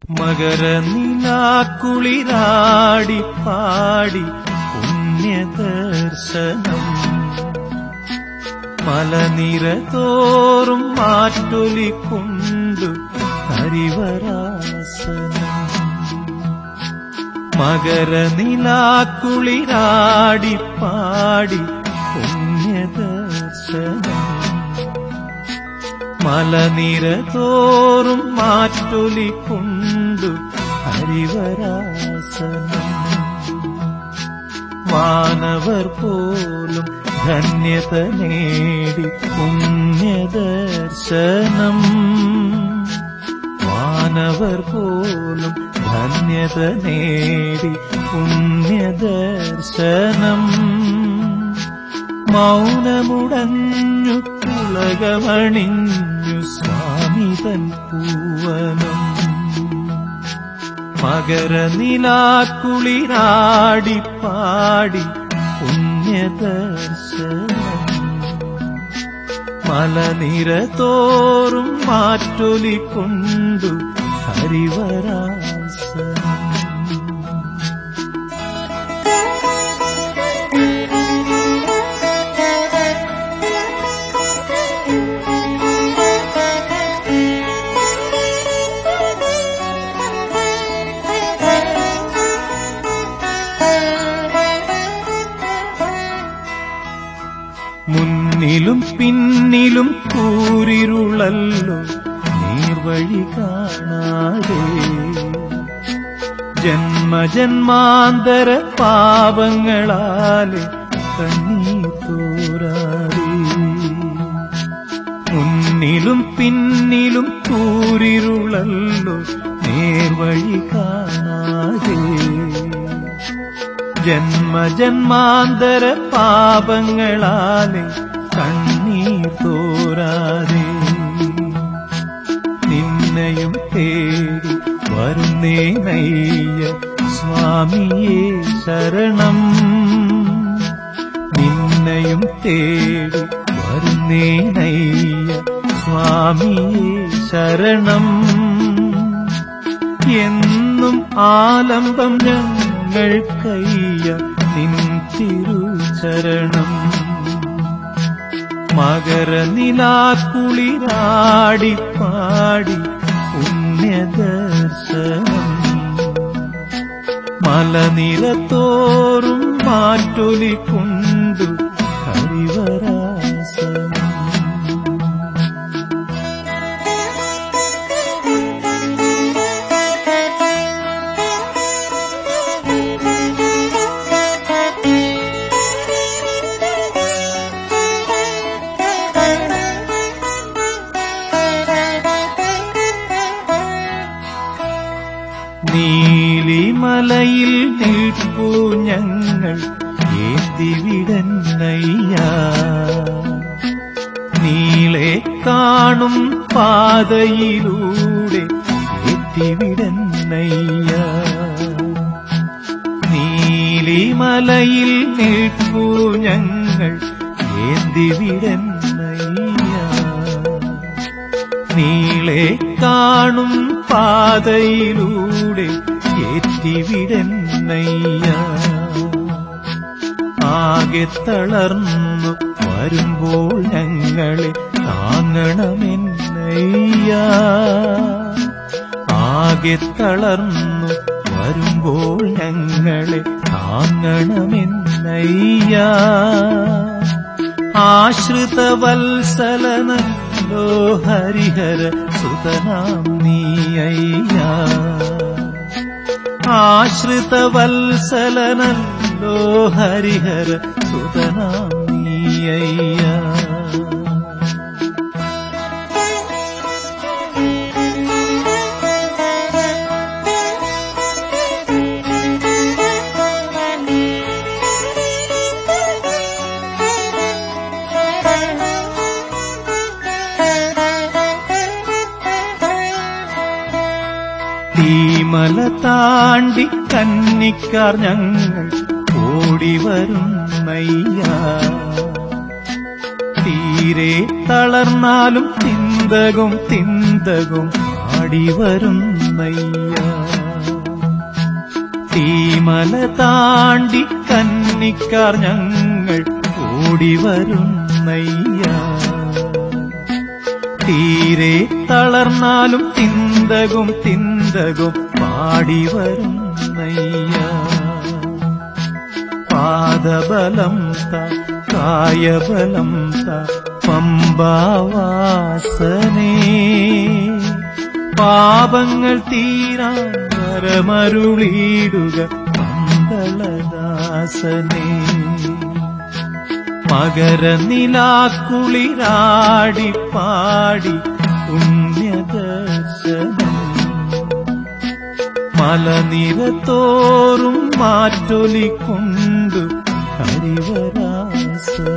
മകരനിലാക്കുളിരാടി പാടി പുണ്യദർശനം മലനിര തോറും മാറ്റൊലിക്കൊണ്ടു ഹരിവരാസനം മകരനിലാക്കുളിരാടി പാടി പുണ്യദർശനം മലനിര തോറും മാറ്റൊലിക്കൊണ്ടു ഹരിവരാസനം വാനവർ പോലും ധന്യത നേടി പുണ്യദർശനം വാനവർ പോലും ധന്യത നേടി പുണ്യദർശനം മൗനമുടഞ്ഞു പുളകമണിഞ്ഞു സ്വാമിതൻ പൂവനം മകരനിലാക്കുളിരാടി പാടി പുണ്യദർശനം മലനിര തോറും മാറ്റൊലിക്കൊണ്ടു ഹരിവരാസനം മുന്നിലും പിന്നിലും കൂരിരുളല്ലോ നീർവഴി കാണാതെ ജന്മജന്മാന്തര പാപങ്ങളാലെ കണ്ണീർ തോരാതെ മുന്നിലും പിന്നിലും കൂരിരുളല്ലോ നേർവഴി കാണാതെ ജന്മജന്മാന്തര പാപങ്ങളാലെ കണ്ണീർ തോരാതെ നിന്നയും തേടി വരുന്നേ നയ്യ സ്വാമിയേ ശരണം നിന്നയും തേടി വരുന്നേ നയ്യ സ്വാമിയേ ശരണം എന്നും ആലംബം ഞങ്ങൾ കയ്യ നിൻ തിരുചരണം മകരനിലാക്കുളിരാടി പാടി പുണ്യദർശനം മലനിരത്തോറും മാറ്റൊലിക്കൊണ്ടു ഹരിവരാസനം നീലിമലയിൽ നിൽപ്പൂ ഞങ്ങൾ ഏതിവിടന്നയ്യ നീളെ കാണും പാതയിലൂടെ ഏറ്റിവിടന്നയ്യ നീലിമലയിൽ നിൽപ്പൂ ഞങ്ങൾ ഏന്തിവിടന്നയ്യ നീളെ കാണും പാതയിലൂടെ ഏറ്റിവിടന്നയ്യ ആകെ തളർന്നു വരുമ്പോൾ ഞങ്ങളെ താങ്ങണമെന്നയ്യ ആകെ തളർന്നു വരുമ്പോൾ ഞങ്ങളെ താങ്ങണമെന്നയ്യ ആശ്രിത വത്സലനല്ലോ ഹരിഹര സുതനാം നീയ്യ ആശ്രിത വത്സലനല്ലോ ഹരിഹര സുതനാം നീയ്യ തീമല താണ്ടി കന്നിക്കാർ ഞങ്ങൾ ഓടി വരുന്നയ്യ തീരെ തളർന്നാലും തിന്തകും തിന്തകും ആടി വരുന്ന തീമല താണ്ടി കന്നിക്കാർ ഞങ്ങൾ ഓടി വരുന്നയ്യ തീരെ തളർന്നാലും തിന്തകും തിന്തകും പാടി വരുന്നയ്യ പാദബലം ത കായബലം ത പമ്പാവാസനേ പാപങ്ങൾ തീരാൻ വരമരുളിയിടുക പന്തളദാസനേ മകരനിലാക്കുളിരാടി പാടി പുണ്യദർശനം മലനിരത്തോറും മാറ്റൊലിക്കൊണ്ടു ഹരിവരാസനം